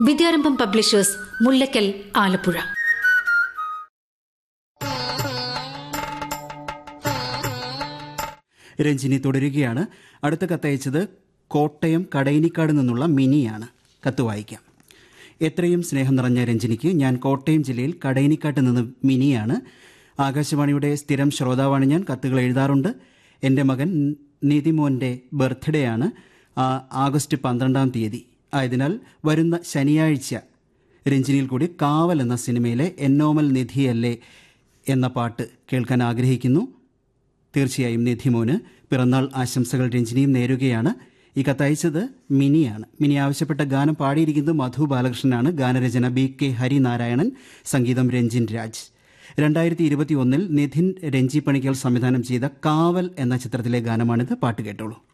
വിദ്യാരംഭം publishers Mullakkal Alappuzha Ranjini തുടരുകയാണ് അടുത്ത കത്തയച്ചത് കോട്ടയം കടയിനിക്കാട് നിന്നുള്ള മിനിയാണ് കത്ത് വായിക്കാം എത്രയും സ്നേഹം നിറഞ്ഞ രഞ്ജിനിക്ക് ഞാൻ കോട്ടയം ജില്ലയിൽ കടയിനിക്കാട്ട് നിന്ന് മിനിയാണ് ആകാശവാണിയുടെ സ്ഥിരം ശ്രോതാവാണ് ഞാൻ കത്തുകൾ എഴുതാറുണ്ട് എൻ്റെ മകൻ നിതിമോൻ്റെ ബർത്ത്ഡേ ആണ് ആ, ആഗസ്റ്റ് പന്ത്രണ്ടാം തീയതി ആയതിനാൽ വരുന്ന ശനിയാഴ്ച രഞ്ജിനിയിൽ കൂടി കാവൽ എന്ന സിനിമയിലെ എന്നോമൽ നിധിയല്ലേ എന്ന പാട്ട് കേൾക്കാൻ ആഗ്രഹിക്കുന്നു തീർച്ചയായും നിധിമോന് പിറന്നാൾ ആശംസകൾ രഞ്ജിനിയും നേരുകയാണ് ഈ കത്തയച്ചത് മിനിയാണ് മിനി ആവശ്യപ്പെട്ട ഗാനം പാടിയിരിക്കുന്നത് മധു ബാലകൃഷ്ണനാണ് ഗാനരചന ബി കെ ഹരിനാരായണൻ സംഗീതം രഞ്ജിൻ രാജ് രണ്ടായിരത്തി ഇരുപത്തി ഒന്നിൽ നിധിൻ രഞ്ജി പണിക്കൽ സംവിധാനം ചെയ്ത കാവൽ എന്ന ചിത്രത്തിലെ ഗാനമാണിത് പാട്ട് കേട്ടോളൂ